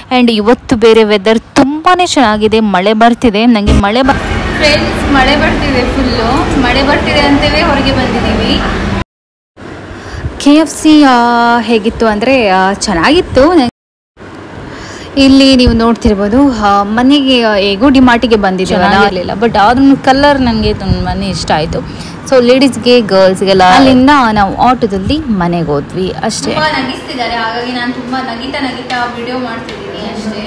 And ಇವತ್ತು ಬೇರೆ weather ತುಂಬಾ ಚೆನ್ನಾಗಿದೆ ಮಳೆ ಬರ್ತಿದೆ ನನಗೆ ಮಳೆ ಬ ಫ್ರೆಂಡ್ಸ್ ಮಳೆ ಬರ್ತಿದೆ ಫುಲ್ಲು ಮಳೆ ಬರ್ತಿದೆ ಅಂತಲೇ ಹೊರಗೆ ಬಂದಿದ್ದೀವಿ ಕೆ ಎಫ್ ಸಿ ಹೇಗಿತ್ತು ಅಂದರೆ ಚೆನ್ನಾಗಿತ್ತು ನ- ಇಲ್ಲಿ ನೀವು ನೋಡ್ತಿರ್ಬೋದು ಆ, ಮನೆಗೆ ಆ, ಹೇಗೋ ಡಿಮಾರ್ಟಿಗೆ ಬಂದಿದ್ದೀವಲ್ಲ ಚೆನ್ನಾಗಿರಲಿಲ್ಲ ಬಟ್ ಆದ್ರೂ ಕಲರ್ ನನಗೆ ತುಂಬಾ ಇಷ್ಟ ಆಯಿತು ಸೊ ಲೇಡೀಸ್ಗೆ ಗರ್ಲ್ಸ್ಗೆಲ್ಲ ಅಲ್ಲಿಂದ ನಾವು ಆಟೋದಲ್ಲಿ ಮನೆಗೆ ಹೋದ್ವಿ ಅಷ್ಟೇ ತುಂಬ ನಗಿಸ್ತಿದ್ದಾರೆ ಹಾಗಾಗಿ ನಾನು ತುಂಬ ನಗಿತಾ ನಗಿತಾ ವಿಡಿಯೋ ಮಾಡ್ತಿದ್ದೀನಿ ಅಷ್ಟೇ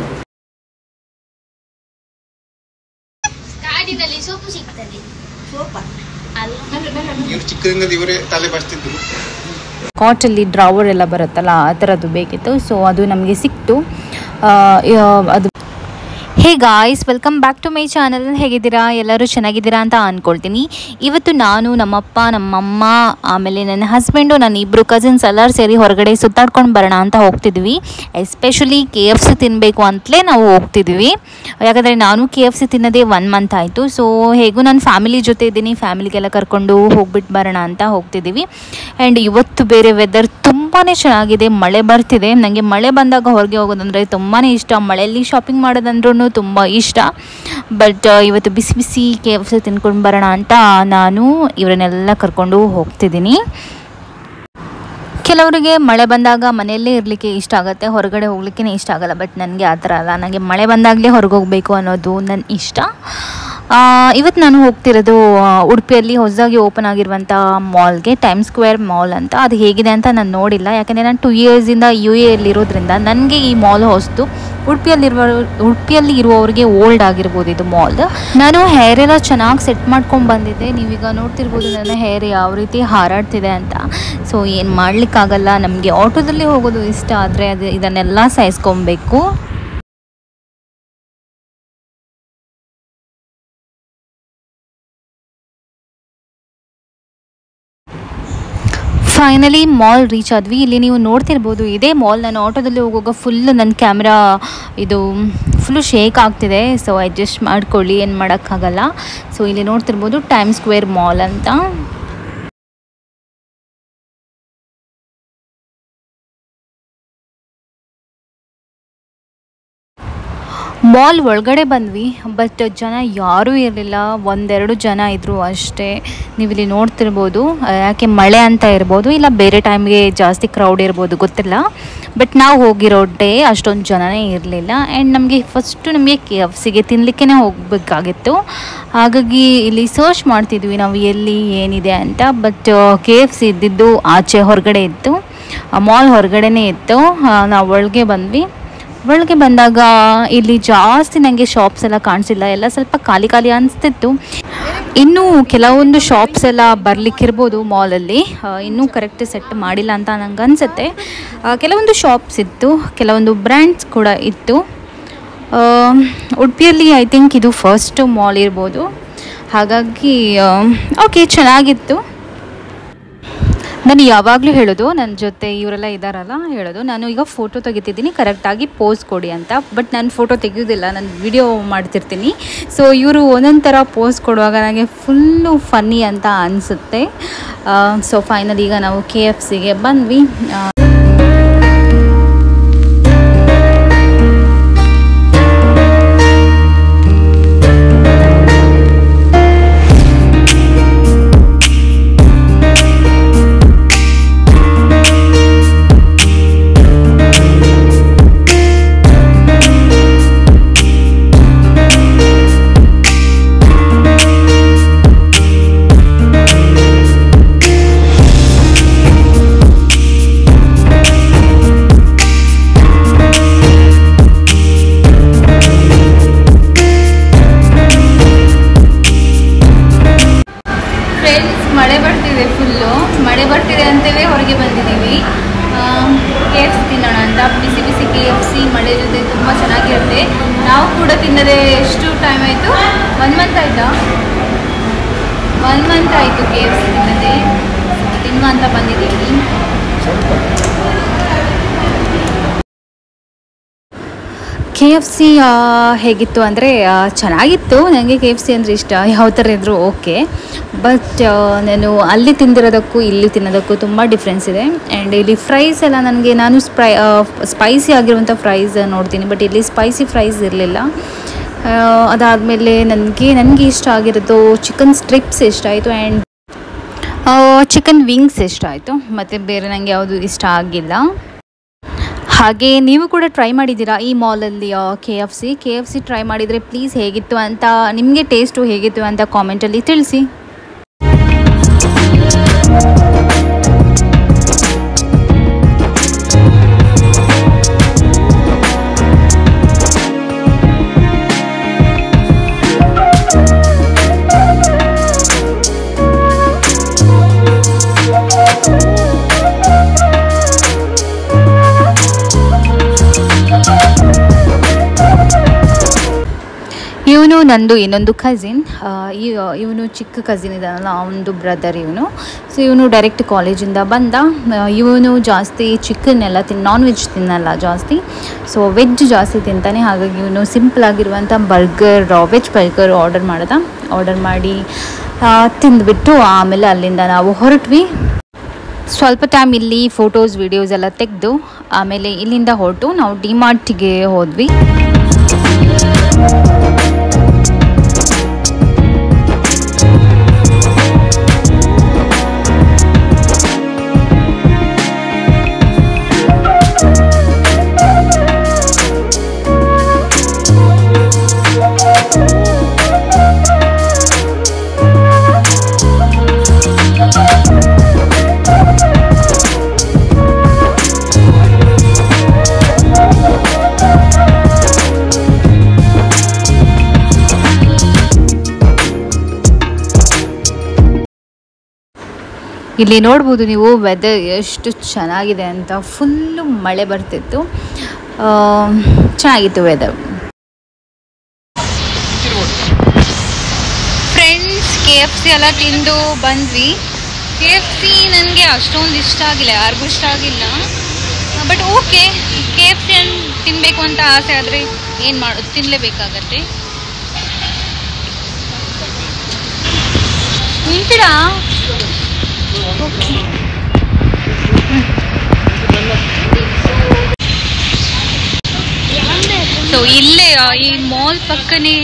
ಕಾಡಿನಲ್ಲಿ ಸೊಪ್ಪು ಸಿಗ್ತದೆ ಅಲ್ಲ ಇವ್ರು ಚಿಕ್ಕದಿಂದ ಇವರೇ ತಲೆ ಬರ್ತಿದ್ರು ಕಾಟಲ್ಲಿ ಡ್ರಾವರ್ ಎಲ್ಲ ಬರುತ್ತಲ್ಲ ಆ ಥರದ್ದು ಬೇಕಿತ್ತು ಸೊ ಅದು ನಮಗೆ ಸಿಕ್ತು ಆ, ಯಾ- ಅದು hey guys welcome back to my channel ಹೇಗಿದ್ದೀರಾ ಎಲ್ಲರೂ ಚೆನ್ನಾಗಿದ್ದೀರಾ ಅಂತ ಅಂದ್ಕೊಳ್ತೀನಿ ಇವತ್ತು ನಾನು ನಮ್ಮಪ್ಪ ನಮ್ಮಮ್ಮ ಆಮೇಲೆ ನನ್ನ ಹಸ್ಬೆಂಡು ನನ್ನ ಇಬ್ಬರು ಕಸಿನ್ಸ್ ಎಲ್ಲರೂ ಸೇರಿ ಹೊರಗಡೆ ಸುತ್ತಾಡ್ಕೊಂಡು ಬರೋಣ ಅಂತ ಹೋಗ್ತಿದ್ವಿ ಎಸ್ಪೆಷಲಿ ಕೆ ಎಫ್ ಸಿ ತಿನ್ನಬೇಕು ಅಂತಲೇ ನಾವು ಹೋಗ್ತಿದ್ವಿ ಯಾಕಂದರೆ ನಾನು ಕೆ ಎಫ್ ಸಿ ತಿನ್ನೋದೇ ಒನ್ ಮಂತ್ ಆಯಿತು ಸೊ ಹೇಗೂ ನಾನು ಫ್ಯಾಮಿಲಿ ಜೊತೆ ಇದ್ದೀನಿ ಫ್ಯಾಮಿಲಿಗೆಲ್ಲ ಕರ್ಕೊಂಡು ಹೋಗ್ಬಿಟ್ಟು ಬರೋಣ ಅಂತ ಹೋಗ್ತಿದ್ದೀವಿ ಆ್ಯಂಡ್ ಇವತ್ತು ಬೇರೆ ವೆದರ್ ತುಂಬಾ ಚೆನ್ನಾಗಿದೆ ಮಳೆ ಬರ್ತಿದೆ ನನಗೆ ಮಳೆ ಬಂದಾಗ ಹೊರಗೆ ಹೋಗೋದಂದರೆ ತುಂಬಾ ಇಷ್ಟ ಮಳೆಯಲ್ಲಿ ಶಾಪಿಂಗ್ ಮಾಡೋದಂದ್ರೂ ತುಂಬ ಇಷ್ಟ ಬಟ್ ಇವತ್ತು ಬಿಸಿ ಬಿಸಿ ಕೆ ಎಫ್ ಸಿ ತಿನ್ಕೊಂಡು ಬರೋಣ ಅಂತ ನಾನು ಇವರನ್ನೆಲ್ಲ ಕರ್ಕೊಂಡು ಹೋಗ್ತಿದ್ದೀನಿ ಕೆಲವರಿಗೆ ಮಳೆ ಬಂದಾಗ ಮನೆಯಲ್ಲೇ ಇರಲಿಕ್ಕೆ ಇಷ್ಟ ಆಗುತ್ತೆ ಹೊರಗಡೆ ಹೋಗ್ಲಿಕ್ಕೆ ಇಷ್ಟ ಆಗಲ್ಲ ಬಟ್ ನನಗೆ ಆ ಥರ ಅಲ್ಲ ನನಗೆ ಮಳೆ ಬಂದಾಗಲೇ ಹೊರಗೆ ಹೋಗಬೇಕು ಅನ್ನೋದು ನನ್ನ ಇಷ್ಟ ಆ, ಇವತ್ತು ನಾನು ಹೋಗ್ತಿರೋದು ಆ, ಉಡುಪಿಯಲ್ಲಿ ಹೊಸದಾಗಿ ಓಪನ್ ಆಗಿರುವಂಥ ಮಾಲ್ಗೆ ಟೈಮ್ ಸ್ಕ್ವೇರ್ ಮಾಲ್ ಅಂತ ಅದು ಹೇಗಿದೆ ಅಂತ ನಾನು ನೋಡಿಲ್ಲ ಯಾಕಂದರೆ ನಾನು ಟು ಇಯರ್ಸಿಂದ ಯು ಎಲ್ಲಿರೋದ್ರಿಂದ ನನಗೆ ಈ ಮಾಲ್ ಹೊಸ್ತು ಉಡುಪಿಯಲ್ಲಿರುವ ಉಡುಪಿಯಲ್ಲಿ ಇರುವವರಿಗೆ ಓಲ್ಡ್ ಆಗಿರ್ಬೋದು ಇದು ಮಾಲ್ ನಾನು ಹೇರ್ ಎಲ್ಲ ಚೆನ್ನಾಗಿ ಸೆಟ್ ಮಾಡ್ಕೊಂಡು ಬಂದಿದ್ದೆ ನೀವೀಗ ನೋಡ್ತಿರ್ಬೋದು ನನ್ನ ಹೇರ್ ಯಾವ ರೀತಿ ಹಾರಾಡ್ತಿದೆ ಅಂತ ಸೊ ಏನು ಮಾಡಲಿಕ್ಕಾಗಲ್ಲ ನಮಗೆ ಆಟೋದಲ್ಲಿ ಹೋಗೋದು ಇಷ್ಟ ಆದರೆ ಅದು ಇದನ್ನೆಲ್ಲ ಸಹಿಸ್ಕೊಬೇಕು ಫೈನಲಿ ಮಾಲ್ ರೀಚ್ ಆದ್ವಿ ಇಲ್ಲಿ ನೀವು ನೋಡ್ತಿರ್ಬೋದು ಇದೇ ಮಾಲ್ ನಾನು ಆಟೋದಲ್ಲಿ ಹೋಗುವಾಗ ಫುಲ್ ನನ್ನ ಕ್ಯಾಮ್ರಾ ಇದು ಫುಲ್ಲು ಶೇಕ್ ಆಗ್ತಿದೆ ಸೊ ಅಡ್ಜಸ್ಟ್ ಮಾಡ್ಕೊಳ್ಳಿ ಏನು ಮಾಡೋಕ್ಕಾಗಲ್ಲ ಸೊ ಇಲ್ಲಿ ನೋಡ್ತಿರ್ಬೋದು ಟೈಮ್ ಸ್ಕ್ವೇರ್ ಮಾಲ್ ಅಂತ ಮಾಲ್ ಒಳಗಡೆ ಬಂದ್ವಿ ಬಟ್ ಜನ ಯಾರೂ ಇರಲಿಲ್ಲ ಒಂದೆರಡು ಜನ ಇದ್ದರು ಅಷ್ಟೇ ನೀವು ಇಲ್ಲಿ ನೋಡ್ತಿರ್ಬೋದು ಆ, ಯಾಕೆ ಮಳೆ ಅಂತ ಇರ್ಬೋದು ಇಲ್ಲ ಬೇರೆ ಟೈಮ್ಗೆ ಜಾಸ್ತಿ ಕ್ರೌಡ್ ಇರ್ಬೋದು ಗೊತ್ತಿಲ್ಲ ಬಟ್ ನಾವು ಹೋಗಿರೋ ಡೇ ಅಷ್ಟೊಂದು ಜನನೇ ಇರಲಿಲ್ಲ ಆ್ಯಂಡ್ ನಮಗೆ ಫಸ್ಟು ನಮಗೆ ಕೆ ಎಫ್ ಸಿಗೆ ತಿನ್ನಲಿಕ್ಕೆ ಹೋಗಬೇಕಾಗಿತ್ತು ಹಾಗಾಗಿ ಇಲ್ಲಿ ಸರ್ಚ್ ಮಾಡ್ತಿದ್ವಿ ನಾವು ಎಲ್ಲಿ ಏನಿದೆ ಅಂತ ಬಟ್ ಕೆ ಎಫ್ ಸಿ ಇದ್ದಿದ್ದು ಆಚೆ ಹೊರಗಡೆ ಇತ್ತು ಮಾಲ್ ಹೊರಗಡೆನೇ ಇತ್ತು ನಾವು ಒಳಗೆ ಬಂದ್ವಿ ಒಳಗೆ ಬಂದಾಗ ಇಲ್ಲಿ ಜಾಸ್ತಿ ನನಗೆ ಶಾಪ್ಸ್ ಎಲ್ಲ ಕಾಣಿಸಿಲ್ಲ ಎಲ್ಲ ಸ್ವಲ್ಪ ಖಾಲಿ ಖಾಲಿ ಅನಿಸ್ತಿತ್ತು ಇನ್ನೂ ಕೆಲವೊಂದು ಶಾಪ್ಸ್ ಎಲ್ಲ ಬರಲಿಕ್ಕಿರ್ಬೋದು ಮಾಲಲ್ಲಿ ಇನ್ನೂ ಕರೆಕ್ಟ್ ಸೆಟ್ ಮಾಡಿಲ್ಲ ಅಂತ ನಂಗೆ ಅನಿಸುತ್ತೆ ಕೆಲವೊಂದು ಶಾಪ್ಸ್ ಇತ್ತು ಕೆಲವೊಂದು ಬ್ರ್ಯಾಂಡ್ಸ್ ಕೂಡ ಇತ್ತು ಆ, ಉಡುಪಿಯಲ್ಲಿ ಐ ಥಿಂಕ್ ಇದು ಫಸ್ಟ್ ಮಾಲ್ ಇರ್ಬೋದು ಹಾಗಾಗಿ ಓಕೆ ಚೆನ್ನಾಗಿತ್ತು ನಾನು ಯಾವಾಗಲೂ ಹೇಳೋದು ನನ್ನ ಜೊತೆ ಇವರೆಲ್ಲ ಇದ್ದಾರಲ್ಲ ಹೇಳೋದು ನಾನು ಈಗ ಫೋಟೋ ತೆಗಿತಿದ್ದೀನಿ ಕರೆಕ್ಟಾಗಿ ಪೋಸ್ ಕೊಡಿ ಅಂತ ಬಟ್ ನಾನು ಫೋಟೋ ತೆಗೆಯೋದಿಲ್ಲ ನಾನು ವಿಡಿಯೋ ಮಾಡ್ತಿರ್ತೀನಿ ಸೊ ಇವರು ಒಂದೊಂದು ಥರ ಪೋಸ್ ಕೊಡುವಾಗ ನನಗೆ ಫುಲ್ಲು ಫನ್ನಿ ಅಂತ ಅನಿಸುತ್ತೆ ಸೊ ಫೈನಲ್ ಈಗ ನಾವು ಕೆ ಎಫ್ ಸಿಗೆ ಬಂದ್ವಿ ಆ, ಫ್ರೆಂಡ್ಸ್ ಮಳೆ ಬರ್ತಿದೆ ಫುಲ್ಲು ಮಳೆ ಬರ್ತಿದೆ ಅಂತಲೇ ಹೊರಗೆ ಬಂದಿದ್ದೀವಿ ಕೆ ಎಫ್ ಸಿ ತಿನ್ನೋಣ ಅಂತ ಬಿಸಿ ಬಿಸಿ ಕೆ ಎಫ್ ಸಿ ಮಳೆ ಜೊತೆ ತುಂಬ ಚೆನ್ನಾಗಿರುತ್ತೆ ನಾವು ಕೂಡ ತಿನ್ನದೆ ಎಷ್ಟು ಟೈಮ್ ಆಯಿತು ಒನ್ ಮಂತ್ ಆಯಿತಾ ಒನ್ ಮಂತ್ ಆಯಿತು ಕೆ ಎಫ್ ಸಿ ತಿನ್ನದೆ ತಿನ್ನುವ ಅಂತ ಬಂದಿದ್ದೀವಿ ಕೆ ಎಫ್ ಸಿ ಹೇಗಿತ್ತು ಅಂದರೆ ಚೆನ್ನಾಗಿತ್ತು ನನಗೆ ಕೆ ಎಫ್ ಸಿ ಅಂದರೆ ಇಷ್ಟ ಯಾವ ಥರ ಇದ್ದರೂ ಓಕೆ ಬಟ್ ನಾನು ಅಲ್ಲಿ ತಿಂದಿರೋದಕ್ಕೂ ಇಲ್ಲಿ ತಿನ್ನೋದಕ್ಕೂ ತುಂಬ ಡಿಫ್ರೆನ್ಸ್ ಇದೆ ಆ್ಯಂಡ್ ಇಲ್ಲಿ ಫ್ರೈಸ್ ಎಲ್ಲ ನನಗೆ ನಾನು ಸ್ಪ್ರೈ ಸ್ಪೈಸಿ ಆಗಿರುವಂಥ ಫ್ರೈಸ್ ನೋಡ್ತೀನಿ ಬಟ್ ಇಲ್ಲಿ ಸ್ಪೈಸಿ ಫ್ರೈಸ್ ಇರಲಿಲ್ಲ ಅದಾದಮೇಲೆ ನನಗೆ ನನಗೆ ಇಷ್ಟ ಆಗಿರೋದು ಚಿಕನ್ ಸ್ಟ್ರಿಪ್ಸ್ ಇಷ್ಟ ಆಯಿತು ಆ್ಯಂಡ್ ಚಿಕನ್ ವಿಂಗ್ಸ್ ಇಷ್ಟ ಆಯಿತು ಮತ್ತು ಬೇರೆ ನನಗೆ ಯಾವುದು ಇಷ್ಟ ಆಗಿಲ್ಲ ಹಾಗೆ ನೀವು ಕೂಡ ಟ್ರೈ ಮಾಡಿದ್ದೀರಾ ಈ ಮಾಲಲ್ಲಿ K F C K F C try ಮಾಡಿದರೆ ಪ್ಲೀಸ್ ಹೇಗಿತ್ತು ಅಂತ ನಿಮಗೆ ಟೇಸ್ಟು ಹೇಗಿತ್ತು ಅಂತ ಕಾಮೆಂಟಲ್ಲಿ ತಿಳಿಸಿ ಇವನು ನಂದು ಇನ್ನೊಂದು ಕಸಿನ್ ಇವನು ಚಿಕ್ಕ ಕಸಿನ್ ಇದ್ದಾನಲ್ಲ ಅವನದು ಬ್ರದರ್ ಇವನು ಸೊ ಇವನು ಡೈರೆಕ್ಟ್ ಕಾಲೇಜಿಂದ ಬಂದ ಇವನು ಜಾಸ್ತಿ ಚಿಕನ್ ಎಲ್ಲ ತಿನ್ ನಾನ್ ವೆಜ್ ತಿನ್ನಲ್ಲ ಜಾಸ್ತಿ ಸೊ ವೆಜ್ ಜಾಸ್ತಿ ತಿಂತಾನೆ ಹಾಗಾಗಿ ಇವನು ಸಿಂಪಲ್ ಆಗಿರುವಂಥ ಬರ್ಗರ್ ವೆಜ್ ಬರ್ಗರ್ ಆರ್ಡರ್ ಮಾಡ್ದ ಆರ್ಡರ್ ಮಾಡಿ ಆ, ತಿಂದ್ಬಿಟ್ಟು ಆಮೇಲೆ ಅಲ್ಲಿಂದ ನಾವು ಹೊರಟ್ವಿ ಸ್ವಲ್ಪ ಟೈಮ್ ಇಲ್ಲಿ ಫೋಟೋಸ್ ವಿಡಿಯೋಸ್ ಎಲ್ಲ ತೆಗೆದು ಆಮೇಲೆ ಇಲ್ಲಿಂದ ಹೊರಟು ನಾವು ಡಿಮಾರ್ಟಿಗೆ ಹೋದ್ವಿ ಇಲ್ಲಿ ನೋಡ್ಬೋದು ನೀವು ವೆದರ್ ಎಷ್ಟು ಚೆನ್ನಾಗಿದೆ ಅಂತ ಫುಲ್ಲು ಮಳೆ ಬರ್ತಿತ್ತು ಆ, ಚೆನ್ನಾಗಿತ್ತು weather friends K F C ಎಲ್ಲ ತಿಂದು ಬಂದ್ವಿ ಕೆ ಎಫ್ ಸಿ ನನಗೆ ಅಷ್ಟೊಂದು ಇಷ್ಟ ಆಗಿಲ್ಲ ಯಾರಿಗೂ ಇಷ್ಟ ಆಗಿಲ್ಲ but okay K F C ತಿನ್ನಬೇಕು ಅಂತ ಆಸೆ ಆದರೆ ಏನು ಮಾಡೋದು ತಿನ್ನಲೇಬೇಕಾಗತ್ತೆ ನಿಂತಿರಾ ಸೊ ಇಲ್ಲೇ ಆ, ಈ ಮಾಲ್ ಪಕ್ಕನೇ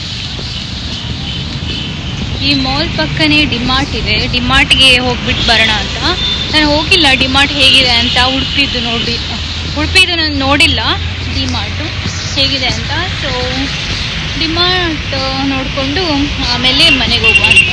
ಈ ಮಾಲ್ ಪಕ್ಕನೇ ಡಿಮಾರ್ಟ್ ಇದೆ ಡಿಮಾರ್ಟ್ಗೆ ಹೋಗ್ಬಿಟ್ಟು ಬರೋಣ ಅಂತ ನಾನು ಹೋಗಿಲ್ಲ ಡಿಮಾರ್ಟ್ ಹೇಗಿದೆ ಅಂತ ಉಡುಪಿದ್ದು ನೋಡಿ ಉಡುಪಿದು ನಾನು ನೋಡಿಲ್ಲ ಡಿಮಾರ್ಟು ಹೇಗಿದೆ ಅಂತ ಸೊ ಡಿಮಾರ್ಟ್ ನೋಡಿಕೊಂಡು ಆಮೇಲೆ ಮನೆಗೆ ಹೋಗುವ ಅಂತ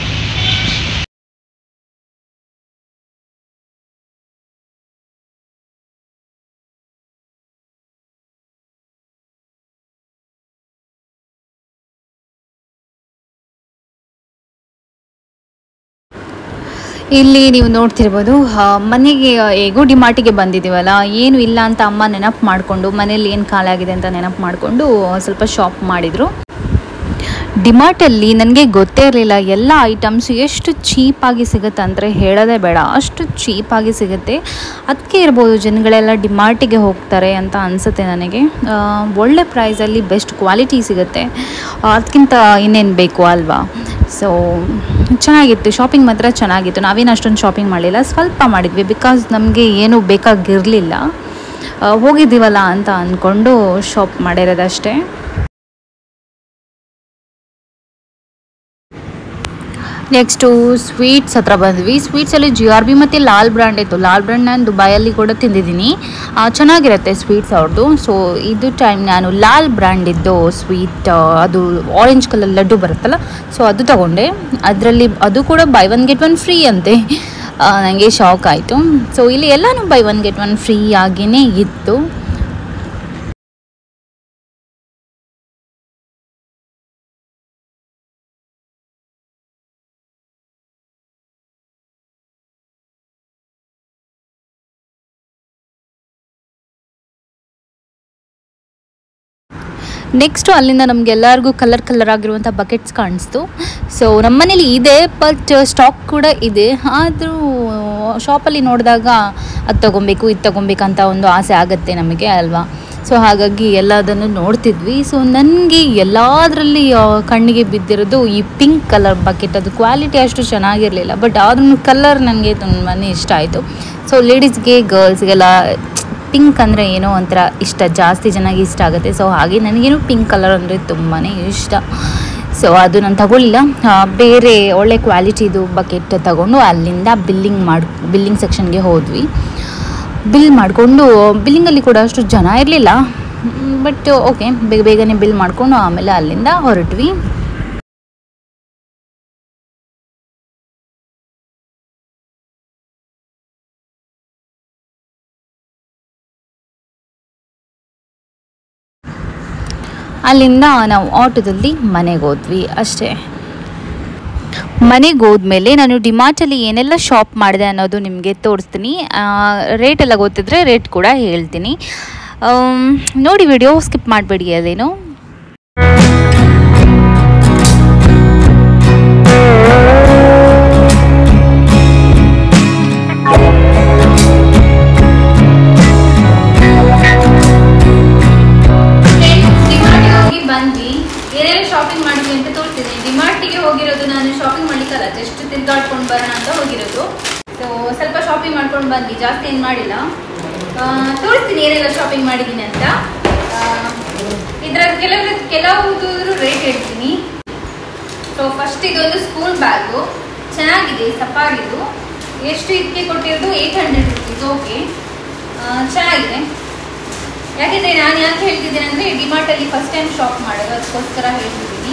ಇಲ್ಲಿ ನೀವು ನೋಡ್ತಿರ್ಬೋದು ಆ, ಮನೆಗೆ ಹೇಗೂ ಡಿಮಾರ್ಟಿಗೆ ಬಂದಿದ್ದೀವಲ್ಲ ಏನು ಇಲ್ಲ ಅಂತ ಅಮ್ಮ ನೆನಪು ಮಾಡಿಕೊಂಡು ಮನೇಲಿ ಏನು ಖಾಲಾಗಿದೆ ಅಂತ ನೆನಪು ಮಾಡಿಕೊಂಡು ಸ್ವಲ್ಪ ಶಾಪ್ ಮಾಡಿದರು ಡಿಮಾರ್ಟಲ್ಲಿ ನನಗೆ ಗೊತ್ತೇ ಇರಲಿಲ್ಲ ಎಲ್ಲ ಐಟಮ್ಸ್ ಎಷ್ಟು ಚೀಪಾಗಿ ಸಿಗುತ್ತೆ ಅಂದರೆ ಹೇಳೋದೇ ಬೇಡ ಅಷ್ಟು ಚೀಪಾಗಿ ಸಿಗುತ್ತೆ ಅದಕ್ಕೆ ಇರ್ಬೋದು ಜನಗಳೆಲ್ಲ ಡಿಮಾರ್ಟಿಗೆ ಹೋಗ್ತಾರೆ ಅಂತ ಅನಿಸುತ್ತೆ ನನಗೆ ಆ, ಒಳ್ಳೆ ಪ್ರೈಸಲ್ಲಿ ಬೆಸ್ಟ್ ಕ್ವಾಲಿಟಿ ಸಿಗುತ್ತೆ ಅದಕ್ಕಿಂತ ಇನ್ನೇನು ಬೇಕು ಅಲ್ವಾ ಸೊ ಚೆನ್ನಾಗಿತ್ತು ಶಾಪಿಂಗ್ ಮಾತ್ರ ಚೆನ್ನಾಗಿತ್ತು ನಾವೇನು ಅಷ್ಟೊಂದು ಶಾಪಿಂಗ್ ಮಾಡಲಿಲ್ಲ ಸ್ವಲ್ಪ ಮಾಡಿದ್ವಿ ಬಿಕಾಸ್ ನಮಗೆ ಏನು ಬೇಕಾಗಿರಲಿಲ್ಲ ಹೋಗಿದ್ದೀವಲ್ಲ ಅಂತ ಅಂದ್ಕೊಂಡು ಶಾಪ್ ಮಾಡಿರೋದಷ್ಟೇ ನೆಕ್ಸ್ಟು ಸ್ವೀಟ್ಸ್ ಹತ್ರ ಬಂದ್ವಿ ಸ್ವೀಟ್ಸಲ್ಲಿ ಜಿ ಆರ್ ಬಿ ಮತ್ತು ಲಾಲ್ ಬ್ರ್ಯಾಂಡ್ ಇತ್ತು ಲಾಲ್ ಬ್ರ್ಯಾಂಡ್ ನಾನು ದುಬೈಯಲ್ಲಿ ಕೂಡ ತಿಂದಿದ್ದೀನಿ ಆ, ಚೆನ್ನಾಗಿರುತ್ತೆ ಸ್ವೀಟ್ಸ್ ಅವ್ರದ್ದು ಸೊ ಇದು ಟೈಮ್ ನಾನು ಲಾಲ್ ಬ್ರ್ಯಾಂಡಿದ್ದು ಸ್ವೀಟ್ ಅದು ಆರೆಂಜ್ ಕಲರ್ ಲಡ್ಡು ಬರುತ್ತಲ್ಲ ಸೊ ಅದು ತಗೊಂಡೆ ಅದರಲ್ಲಿ ಅದು ಕೂಡ buy one get one free ಅಂತೆ ನನಗೆ ಶಾಕ್ ಆಯಿತು ಸೊ ಇಲ್ಲಿ ಎಲ್ಲನೂ buy one get one free ಆಗಿಯೇ ಇತ್ತು ನೆಕ್ಸ್ಟು ಅಲ್ಲಿಂದ ನಮಗೆಲ್ಲರಿಗೂ ಕಲರ್ ಕಲರ್ ಆಗಿರುವಂಥ ಬಕೆಟ್ಸ್ ಕಾಣಿಸ್ತು ಸೊ ನಮ್ಮನೇಲಿ ಇದೆ ಬಟ್ ಸ್ಟಾಕ್ ಕೂಡ ಇದೆ ಆದರೂ ಶಾಪಲ್ಲಿ ನೋಡಿದಾಗ ಅದು ತೊಗೊಬೇಕು ಇದು ತೊಗೊಬೇಕಂತ ಒಂದು ಆಸೆ ಆಗುತ್ತೆ ನಮಗೆ ಅಲ್ವಾ ಸೊ ಹಾಗಾಗಿ ಎಲ್ಲದನ್ನು ನೋಡ್ತಿದ್ವಿ ಸೊ ನನಗೆ ಎಲ್ಲದರಲ್ಲಿ ಆ, ಕಣ್ಣಿಗೆ ಬಿದ್ದಿರೋದು ಈ ಪಿಂಕ್ ಕಲರ್ ಬಕೆಟ್ ಅದು ಕ್ವಾಲಿಟಿ ಅಷ್ಟು ಚೆನ್ನಾಗಿರಲಿಲ್ಲ ಬಟ್ ಆದ್ರೂ ಕಲರ್ ನನಗೆ ತುಂಬಾ ಇಷ್ಟ ಆಯಿತು ಸೊ ಲೇಡೀಸ್ಗೆ ಗರ್ಲ್ಸ್ಗೆಲ್ಲ ಪಿಂಕ್ ಅಂದರೆ ಏನೋ ಒಂಥರ ಇಷ್ಟ ಜಾಸ್ತಿ ಜನಕ್ಕೆ ಇಷ್ಟ ಆಗುತ್ತೆ ಸೊ ಹಾಗೆ ನನಗೇನು ಪಿಂಕ್ ಕಲರ್ ಅಂದರೆ ತುಂಬಾ ಇಷ್ಟ ಸೊ ಅದು ನಾನು ತಗೊಳ್ಳಿಲ್ಲ ಆ, ಬೇರೆ ಒಳ್ಳೆ ಕ್ವಾಲಿಟಿದು ಬಕೆಟ್ ತಗೊಂಡು ಅಲ್ಲಿಂದ ಬಿಲ್ಲಿಂಗ್ ಮಾಡಿ ಬಿಲ್ಲಿಂಗ್ ಸೆಕ್ಷನ್ಗೆ ಹೋದ್ವಿ ಬಿಲ್ ಮಾಡಿಕೊಂಡು ಬಿಲ್ಲಿಂಗಲ್ಲಿ ಕೂಡ ಅಷ್ಟು ಜನ ಇರಲಿಲ್ಲ ಬಟ್ ಓಕೆ ಬೇಗ ಬೇಗನೆ ಬಿಲ್ ಮಾಡಿಕೊಂಡು ಆಮೇಲೆ ಅಲ್ಲಿಂದ ಹೊರಟ್ವಿ ಅಲ್ಲಿಂದ ನಾವು ಆಟೋದಲ್ಲಿ ಮನೆಗೆ ಹೋದ್ವಿ ಅಷ್ಟೇ ಮನೆಗೆ ಹೋದ್ಮೇಲೆ ನಾನು ಡಿಮಾರ್ಟಲ್ಲಿ ಏನೆಲ್ಲ ಶಾಪ್ ಮಾಡಿದೆ ಅನ್ನೋದು ನಿಮಗೆ ತೋರಿಸ್ತೀನಿ ರೇಟ್ ಎಲ್ಲ ಗೊತ್ತಿದ್ರೆ ರೇಟ್ ಕೂಡ ಹೇಳ್ತೀನಿ ಆಮ್, ನೋಡಿ ವಿಡಿಯೋ ಸ್ಕಿಪ್ ಮಾಡಬೇಡಿ ಅದೇನು ಡಿಮಾರ್ಟ್ಗೆ ಹೋಗಿ ಬಂದ್ವಿ ಏನೇನು ಶಾಪಿಂಗ್ ಮಾಡಿದ್ವಿ ಅಂತ ತೋರಿಸ್ತೀನಿ ಡಿಮಾರ್ಟಿಗೆ ಹೋಗಿರೋದು ನಾನು ಶಾಪಿಂಗ್ ಮಾಡ್ಲಿಕ್ಕಲ್ಲ ಜಸ್ಟ್ ತಿರ್ಗಾಡ್ಕೊಂಡು ಬರೋಣ ಅಂತ ಹೋಗಿರೋದು ಸೊ ಸ್ವಲ್ಪ ಶಾಪಿಂಗ್ ಮಾಡ್ಕೊಂಡು ಬಂದ್ವಿ ಜಾಸ್ತಿ ಏನು ಮಾಡಿಲ್ಲ ಆ, ತೋರಿಸ್ತೀನಿ ಏನೆಲ್ಲ ಶಾಪಿಂಗ್ ಮಾಡಿದ್ದೀನಿ ಅಂತ ಇದರ ಕೆಲವು ಕೆಲವುದು ರೇಟ್ ಹೇಳ್ತೀನಿ ಸೊ ಫಸ್ಟ್ ಇದೊಂದು ಸ್ಕೂಲ್ ಬ್ಯಾಗು ಚೆನ್ನಾಗಿದೆ ಸಫಾರಿದು ಎಷ್ಟು ಇದಕ್ಕೆ ಕೊಟ್ಟಿರೋದು ಏಯ್ಟ್ ಹಂಡ್ರೆಡ್ ರುಪೀಸ್ ಓಕೆ ಚೆನ್ನಾಗಿದೆ ಯಾಕೆಂದ್ರೆ ನಾನು ಯಾಕೆ ಹೇಳ್ತಿದ್ದೇನೆ ಅಂದ್ರೆ ಡಿಮಾರ್ಟ್ ಅಲ್ಲಿ ಫಸ್ಟ್ ಟೈಮ್ ಶಾಪ್ ಮಾಡೋದು ಅದಕ್ಕೋಸ್ಕರ ಹೇಳ್ತಿದ್ದೀನಿ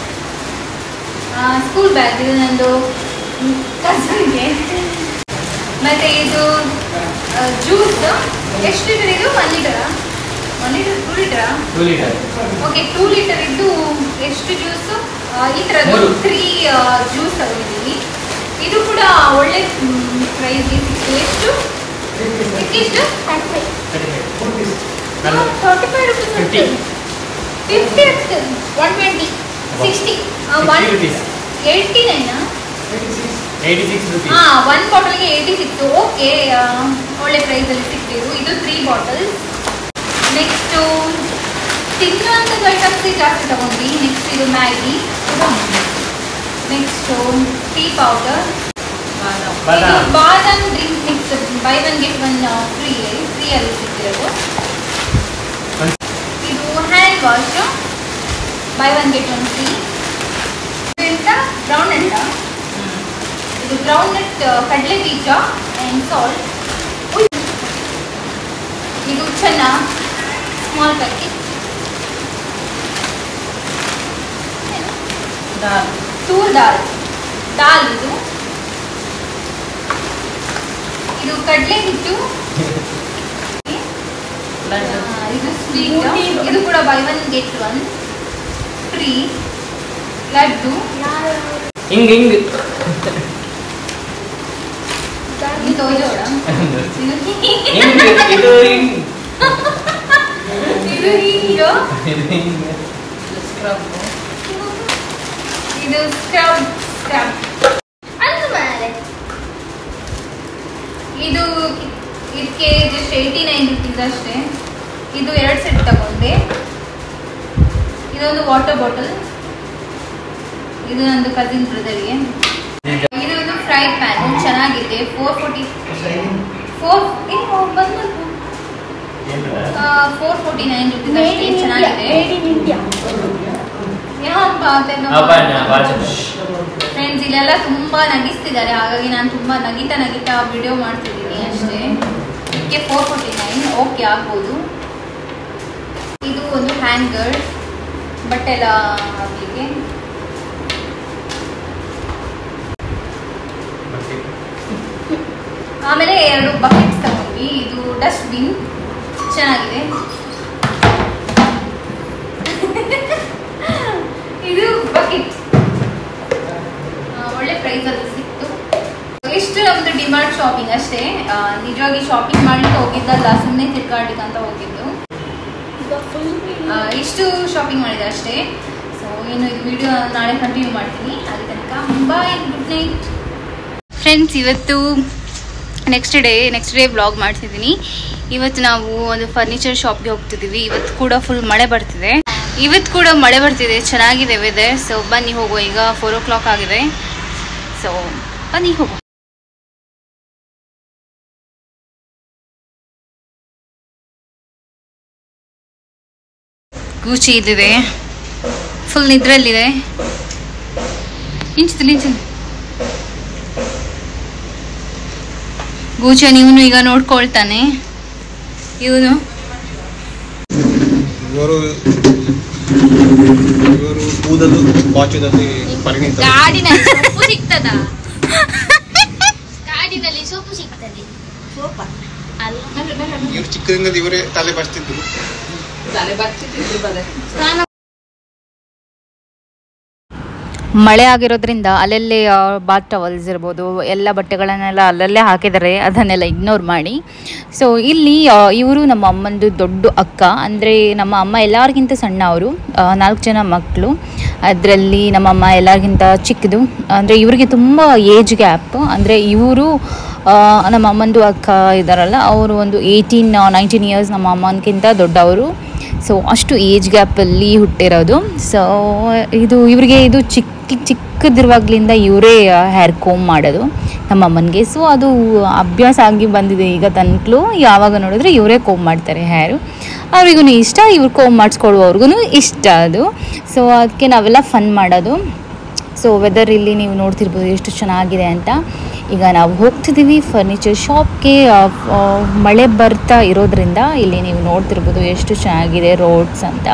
ಸ್ಕೂಲ್ ಬ್ಯಾಗ್ ಇದು ನಂದು ಕಸನ್ಗೆ ಮತ್ತೆ ಇದು ಜ್ಯೂಸ್ ಎಷ್ಟು ಲೀಟರ್ ಇದು ಒನ್ ಲೀಟರಾ ಒನ್ ಲೀಟರ್ ಟೂ ಲೀಟರಾ two litre okay two litre ಇದ್ದು ಎಷ್ಟು ಜ್ಯೂಸು ಈ ಥರದ್ದು ಮೂರು. ತ್ರೀ ಜ್ಯೂಸ್ ತಗೊಂಡಿದ್ದೀವಿ ಇದು ಕೂಡ ಒಳ್ಳೆ ಪ್ರೈಸ್ ಇತ್ತು ಎಷ್ಟು ಇದಕ್ಕೆಷ್ಟು forty five rupees Fifty. Fifty one twenty sixty one rupees eighty ನೈನಾ ಏಯ್ಟಿ ಸಿಕ್ಸ್ ರುಪೀಸ್ ಹಾ ಒನ್ ಬಾಟಲ್ಗೆ ಏಯ್ಟಿ ಸಿಕ್ತು ಓಕೆ ಒಳ್ಳೆ ಪ್ರೈಸಲ್ಲಿ ಸಿಕ್ತಿರು ಇದು ತ್ರೀ ಬಾಟಲ್ಸ್ ನೆಕ್ಸ್ಟು ತಿನ್ನುವಂಥ ಐಟಮ್ಸ್ ಜಾಸ್ತಿ ತಗೊಂಡ್ವಿ ನೆಕ್ಸ್ಟ್ ಇದು ಮ್ಯಾಗಿ ನೆಕ್ಸ್ಟು ಟೀ ಪೌಡರ್ ಬಾದಾಮ್. ಬಾದಾಮ್ drink mix buy one get one free free ಅಲ್ಲಿ ಸಿಕ್ತಿರೋದು ಇದು hand wash buy one get one free ಎಂತ ಬ್ರೌನ್ ಎಂತ ಇದು ಗ್ರೌಂಡ್ ನಟ್ ಕಡಲೆ ಬೀಜ ಆ್ಯಂಡ್ ಸಾಲ್ಟ್ ಇದು ಚೆನ್ನ ಸ್ಮಾಲ್ ಪ್ಯಾಕೆಟ್ ತೂರ್ ದಾಲ್ ದಾಲ್ ಇದು ಇದು ಕಡಲೆ ಹಿಟ್ಟು ಆ, ಇದು ಸ್ವೀಟ್ ಇದು ಕೂಡ buy one get one free laddu ಹಿಂಗ್ ಹಿಂಗ್ ಇದು ತೋಜೋಡ ಇದು ಹಿಂಗ್ ಇದು ಹಿಂಗ್ ಇದು ಹೀರೋ ಇದು ಹಿಂಗ್ ಇದು ಸ್ಕ್ರಬ್ ಸ್ಕ್ರಬ್ ಅಂದು ಮಾರೆ ಇದು ಇದಕ್ಕೆ ಜಸ್ಟ್ ಏಯ್ಟಿ ನೈನ್ ರುಪೀಸ್ ಅಷ್ಟೇ ಇದು ಎರಡು ಸೆಟ್ ತಗೊಂಡೆ ಇದೊಂದು ವಾಟರ್ ಬಾಟಲ್ ಇದು ನಂದು ಕಸಿನ್ ಬ್ರದರ್ಗೆ ಇದು ಒಂದು ಫ್ರೈ ಪ್ಯಾನ್ ಚೆನ್ನಾಗಿದೆ ಫೋರ್ ಫೋರ್ಟಿ ಫೋರ್ ಬಂದು ಫೋರ್ ಫೋರ್ಟಿ ನೈನ್ ರುಪೀಸ್ ಅಷ್ಟೇ ಚೆನ್ನಾಗಿದೆ ಯಾವಾಗ ಅಬ್ಬಾ ಬಾಜು ಫ್ರೆಂಡ್ಸ್ ಇಲ್ಲೆಲ್ಲ ತುಂಬಾ ನಗಿಸ್ತಿದ್ದಾರೆ ಹಾಗಾಗಿ ನಾನು ತುಂಬಾ ನಗಿತಾ ನಗಿತಾ ವಿಡಿಯೋ ಮಾಡ್ತಿದ್ದೀನಿ ಅಷ್ಟೇ ಇದಕ್ಕೆ ಫೋರ್ ಫೋರ್ಟಿ ನೈನ್ ಓಕೆ ಆಗ್ಬೋದು ಇದು ಒಂದು ಹ್ಯಾಂಗರ್ ಬಟ್ಟೆ ಎಲ್ಲ ಹಾಕ್ಲಿಕ್ಕೆ ಆಮೇಲೆ ಎರಡು ಬಕೆಟ್ಸ್ ತಗೊಂಡ್ವಿ ಇದು ಡಸ್ಟ್ಬಿನ್ ಚೆನ್ನಾಗಿದೆ ಇದು ಬಕೆಟ್ ಒಳ್ಳೆ ಪ್ರೈಸಲ್ಲಿ ಸಿಕ್ತು ಇಷ್ಟು ನಮ್ದು ಡಿಮಾರ್ಟ್ ಶಾಪಿಂಗ್ ಅಷ್ಟೇ ಆ, ನಿಜವಾಗಿ ಶಾಪಿಂಗ್ ಮಾಡ್ಲಿಕ್ಕೆ ಹೋಗಿದ್ದಲ್ಲ ಸುಮ್ಮನೆ ತಿರ್ಗಾಡ್ಲಿಕ್ಕೆ ಅಂತ ಹೋಗಿದ್ದು ಆ, ಇಷ್ಟು ಶಾಪಿಂಗ್ ಮಾಡಿದೆ ಅಷ್ಟೇ ಸೊ ಇನ್ನು ಇದು ವಿಡಿಯೋ ನಾಳೆ ಕಂಟಿನ್ಯೂ ಮಾಡ್ತೀನಿ ಅಲ್ಲಿ ತನಕ ಬಾಯ್ ಗುಡ್ ನೈಟ್ ಫ್ರೆಂಡ್ಸ್ ಇವತ್ತು next day next day vlog ಮಾಡ್ತಿದ್ದೀನಿ ಇವತ್ತು ನಾವು ಒಂದು ಫರ್ನಿಚರ್ ಶಾಪ್ಗೆ ಹೋಗ್ತಿದ್ದೀವಿ ಇವತ್ತು ಕೂಡ ಫುಲ್ ಮಳೆ ಬರ್ತಿದೆ ಇವತ್ತು ಕೂಡ ಮಳೆ ಬರ್ತಿದೆ ಚೆನ್ನಾಗಿದೆ ವೆದರ್ ಸೊ ಬನ್ನಿ ಹೋಗುವ ಈಗ ಫೋರ್ ಓ ಕ್ಲಾಕ್ ಆಗಿದೆ ಸೊ ಬನ್ನಿ ಹೋಗುವ ಗೂಚಿ ಇದ್ದಿದೆ ಫುಲ್ ನಿದ್ರಲ್ಲಿದೆ ಇಂಚಿದಲ್ಲಿ ಇಂಚಿದಲ್ಲಿ ಗೂಚ ನೀವನು ಈಗ ನೋಡ್ಕೊಳ್ತಾನೆ ಇವನು ಇವರು ಇವರು ಕೂದಲು ಬಾಚುದಲ್ಲಿ ಪರಿಣಿತ ಕಾಡಿನಲ್ಲಿ ಸೊಪ್ಪು ಸಿಗ್ತದ ಕಾಡಿನಲ್ಲಿ ಸೊಪ್ಪು ಸಿಗ್ತದೆ ಸೋಪ ಅಲ್ಲ ಇವರು ಚಿಕ್ಕದಿಂದ ಇವರೇ ತಲೆ ಬರ್ತಿದ್ರು ಸ್ನಾನ ಮಳೆ ಆಗಿರೋದ್ರಿಂದ ಅಲ್ಲಲ್ಲೇ ಬಾತ್ ಟವಲ್ಸ್ ಇರ್ಬೋದು ಎಲ್ಲ ಬಟ್ಟೆಗಳನ್ನೆಲ್ಲ ಅಲ್ಲಲ್ಲೇ ಹಾಕಿದ್ದಾರೆ ಅದನ್ನೆಲ್ಲ ಇಗ್ನೋರ್ ಮಾಡಿ ಸೊ ಇಲ್ಲಿ ಇವರು ನಮ್ಮ ಅಮ್ಮಂದು ದೊಡ್ಡ ಅಕ್ಕ ಅಂದರೆ ನಮ್ಮ ಅಮ್ಮ ಎಲ್ಲರಿಗಿಂತ ಸಣ್ಣ ಅವರು ನಾಲ್ಕು ಜನ ಮಕ್ಕಳು ಅದರಲ್ಲಿ ನಮ್ಮಮ್ಮ ಎಲ್ಲರಿಗಿಂತ ಚಿಕ್ಕದು ಅಂದರೆ ಇವರಿಗೆ ತುಂಬ ಏಜ್ ಗ್ಯಾಪ್ ಅಂದರೆ ಇವರು ನಮ್ಮ ಅಮ್ಮಂದು ಅಕ್ಕ ಇದ್ದಾರಲ್ಲ ಅವರು ಒಂದು ಏಯ್ಟೀನ್ ನೈನ್ಟೀನ್ ಇಯರ್ಸ್ ನಮ್ಮ ಅಮ್ಮನಕ್ಕಿಂತ ದೊಡ್ಡವರು ಸೊ ಅಷ್ಟು ಏಜ್ ಗ್ಯಾಪಲ್ಲಿ ಹುಟ್ಟಿರೋದು ಸೊ ಇದು ಇವರಿಗೆ ಇದು ಚಿಕ್ಕ ಚಿಕ್ಕದಿರುವಾಗಲಿಂದ ಇವರೇ ಹೇರ್ ಕೋಮ್ ಮಾಡೋದು ನಮ್ಮ ಅಮ್ಮನಿಗೆ ಸೊ ಅದು ಅಭ್ಯಾಸ ಆಗಿ ಬಂದಿದೆ ಈಗ ತನಕಲು ಯಾವಾಗ ನೋಡಿದ್ರೆ ಇವರೇ ಕೋಮ್ ಮಾಡ್ತಾರೆ ಹೇರು ಅವ್ರಿಗೂ ಇಷ್ಟ ಇವ್ರು ಕೋಮ್ ಮಾಡಿಸ್ಕೊಳ್ಳುವವ್ರಿಗೂ ಇಷ್ಟ ಅದು ಸೊ ಅದಕ್ಕೆ ನಾವೆಲ್ಲ ಫನ್ ಮಾಡೋದು ಸೊ ವೆದರ್ ಇಲ್ಲಿ ನೀವು ನೋಡ್ತಿರ್ಬೋದು ಎಷ್ಟು ಚೆನ್ನಾಗಿದೆ ಅಂತ ಈಗ ನಾವು ಹೋಗ್ತಿದ್ದೀವಿ ಫರ್ನಿಚರ್ ಶಾಪ್ಗೆ ಮಳೆ ಬರ್ತಾ ಇರೋದ್ರಿಂದ ಇಲ್ಲಿ ನೀವು ನೋಡ್ತಿರ್ಬೋದು ಎಷ್ಟು ಚೆನ್ನಾಗಿದೆ ರೋಡ್ಸ್ ಅಂತ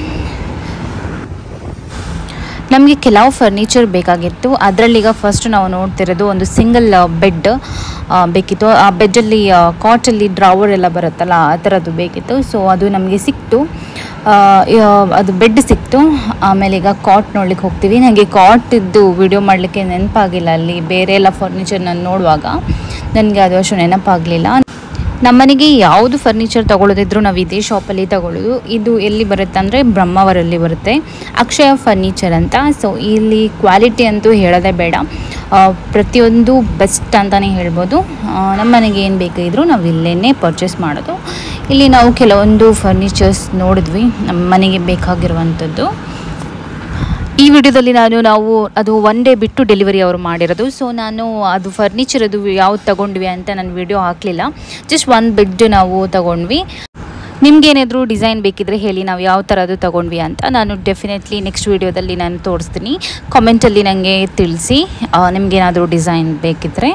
ನಮಗೆ ಕೆಲವು ಫರ್ನಿಚರ್ ಬೇಕಾಗಿತ್ತು ಅದರಲ್ಲೀಗ ಫಸ್ಟ್ ನಾವು ನೋಡ್ತಿರೋದು ಒಂದು ಸಿಂಗಲ್ ಬೆಡ್ ಬೇಕಿತ್ತು ಆ ಬೆಡ್ಡಲ್ಲಿ ಕಾಟಲ್ಲಿ ಡ್ರಾವರ್ ಎಲ್ಲ ಬರುತ್ತಲ್ಲ ಆ ಥರದ್ದು ಬೇಕಿತ್ತು ಸೊ ಅದು ನಮಗೆ ಸಿಕ್ತು ಆ, ಯಾ- ಅದು ಬೆಡ್ ಸಿಕ್ತು ಆಮೇಲೆ ಈಗ ಕಾಟ್ ನೋಡ್ಲಿಕ್ಕೆ ಹೋಗ್ತೀವಿ ನನಗೆ ಕಾಟ್ ಇದ್ದು ವಿಡಿಯೋ ಮಾಡಲಿಕ್ಕೆ ನೆನಪಾಗಿಲ್ಲ ಅಲ್ಲಿ ಬೇರೆ ಎಲ್ಲ ಫರ್ನಿಚರ್ ನಾನು ನೋಡುವಾಗ ನನಗೆ ಅದು ಅಷ್ಟು ನೆನಪಾಗಲಿಲ್ಲ ನಮ್ಮನೆಗೆ ಯಾವುದು ಫರ್ನಿಚರ್ ತಗೊಳ್ಳೋದಿದ್ರು ನಾವು ಇದೇ ಶಾಪಲ್ಲಿ ತಗೊಳ್ಳೋದು ಇದು ಎಲ್ಲಿ ಬರುತ್ತೆ ಅಂದರೆ ಬ್ರಹ್ಮಾವರಲ್ಲಿ ಬರುತ್ತೆ ಅಕ್ಷಯ ಫರ್ನಿಚರ್ ಅಂತ ಸೊ ಇಲ್ಲಿ ಕ್ವಾಲಿಟಿ ಅಂತೂ ಹೇಳೋದೇ ಬೇಡ ಆ, ಪ್ರತಿಯೊಂದು ಬೆಸ್ಟ್ ಅಂತಲೇ ಹೇಳ್ಬೋದು ಆ, ನಮ್ಮ ಮನೆಗೆ ಏನು ಬೇಕಿದ್ರು ನಾವು ಇಲ್ಲೇ ಪರ್ಚೇಸ್ ಮಾಡೋದು ಇಲ್ಲಿ ನಾವು ಕೆಲವೊಂದು ಫರ್ನಿಚರ್ಸ್ ನೋಡಿದ್ವಿ ನಮ್ಮ ಮನೆಗೆ ಬೇಕಾಗಿರುವಂಥದ್ದು ಈ ವಿಡಿಯೋದಲ್ಲಿ ನಾನು ನಾವು ಅದು ಒನ್ ಡೇ ಬಿಟ್ಟು ಡೆಲಿವರಿ ಅವರು ಮಾಡಿರೋದು ಸೊ ನಾನು ಅದು ಫರ್ನಿಚರ್ ಅದು ಯಾವ್ದು ತಗೊಂಡ್ವಿ ಅಂತ ನಾನು ವಿಡಿಯೋ ಹಾಕಲಿಲ್ಲ ಜಸ್ಟ್ ಒಂದು ಬೆಡ್ ನಾವು ತಗೊಂಡ್ವಿ ನಿಮ್ಗೇನಾದರೂ ಡಿಸೈನ್ ಬೇಕಿದ್ರೆ ಹೇಳಿ ನಾವು ಯಾವ ಥರದ್ದು ತಗೊಂಡ್ವಿ ಅಂತ ನಾನು ಡೆಫಿನೆಟ್ಲಿ ನೆಕ್ಸ್ಟ್ ವೀಡಿಯೋದಲ್ಲಿ ನಾನು ತೋರಿಸ್ತೀನಿ ಕಾಮೆಂಟಲ್ಲಿ ನನಗೆ ತಿಳಿಸಿ ನಿಮಗೇನಾದರೂ ಡಿಸೈನ್ ಬೇಕಿದ್ದರೆ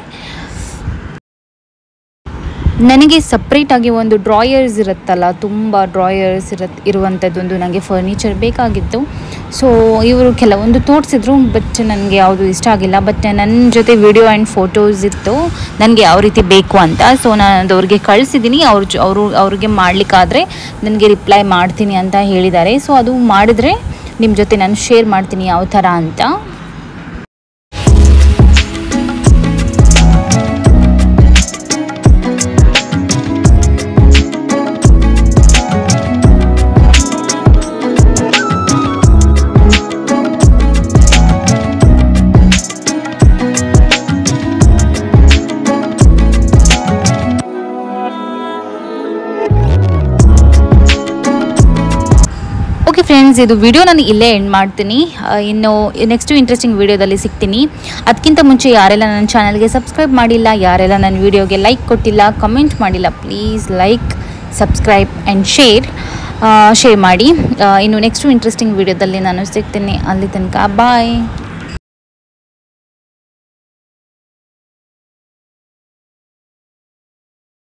ನನಗೆ ಸಪ್ರೇಟಾಗಿ ಒಂದು ಡ್ರಾಯರ್ಸ್ ಇರುತ್ತಲ್ಲ ತುಂಬ ಡ್ರಾಯರ್ಸ್ ಇರತ್ ಇರುವಂಥದ್ದೊಂದು ನನಗೆ ಫರ್ನಿಚರ್ ಬೇಕಾಗಿತ್ತು ಸೊ ಇವರು ಕೆಲವೊಂದು ತೋರಿಸಿದ್ರು ಬಟ್ ನನಗೆ ಯಾವುದು ಇಷ್ಟ ಆಗಿಲ್ಲ ಬಟ್ ನನ್ನ ಜೊತೆ ವಿಡಿಯೋ ಆ್ಯಂಡ್ ಫೋಟೋಸ್ ಇತ್ತು ನನಗೆ ಯಾವ ರೀತಿ ಬೇಕು ಅಂತ ಸೊ ನಾನು ಅದು ಅವ್ರಿಗೆ ಕಳಿಸಿದ್ದೀನಿ ಅವ್ರ ಜೊ ಅವರು ಅವ್ರಿಗೆ ಮಾಡಲಿಕ್ಕಾದರೆ ನನಗೆ ರಿಪ್ಲೈ ಮಾಡ್ತೀನಿ ಅಂತ ಹೇಳಿದ್ದಾರೆ ಸೊ ಅದು ಮಾಡಿದ್ರೆ ನಿಮ್ಮ ಜೊತೆ ನಾನು ಶೇರ್ ಮಾಡ್ತೀನಿ ಯಾವ ಥರ ಅಂತ ಓಕೆ ಫ್ರೆಂಡ್ಸ್ ಇದು ವಿಡಿಯೋ ನಾನು ಇಲ್ಲೇ ಎಂಡ್ ಮಾಡ್ತೀನಿ ಆ, ಇನ್ನು ನೆಕ್ಸ್ಟ್ ಇಂಟ್ರೆಸ್ಟಿಂಗ್ ವಿಡಿಯೋದಲ್ಲಿ ಸಿಗ್ತೀನಿ ಅದಕ್ಕಿಂತ ಮುಂಚೆ ಯಾರೆಲ್ಲ ನನ್ನ ಚಾನಲ್ಗೆ ಸಬ್ಸ್ಕ್ರೈಬ್ ಮಾಡಿಲ್ಲ ಯಾರೆಲ್ಲ ನನ್ನ ವಿಡಿಯೋಗೆ ಲೈಕ್ ಕೊಟ್ಟಿಲ್ಲ ಕಮೆಂಟ್ ಮಾಡಿಲ್ಲ please like subscribe and share share ಮಾಡಿ ಆ, ಇನ್ನು ನೆಕ್ಸ್ಟು ಇಂಟ್ರೆಸ್ಟಿಂಗ್ ವಿಡಿಯೋದಲ್ಲಿ ನಾನು ಸಿಗ್ತೀನಿ ಅಲ್ಲಿ ತನಕ ಬಾಯ್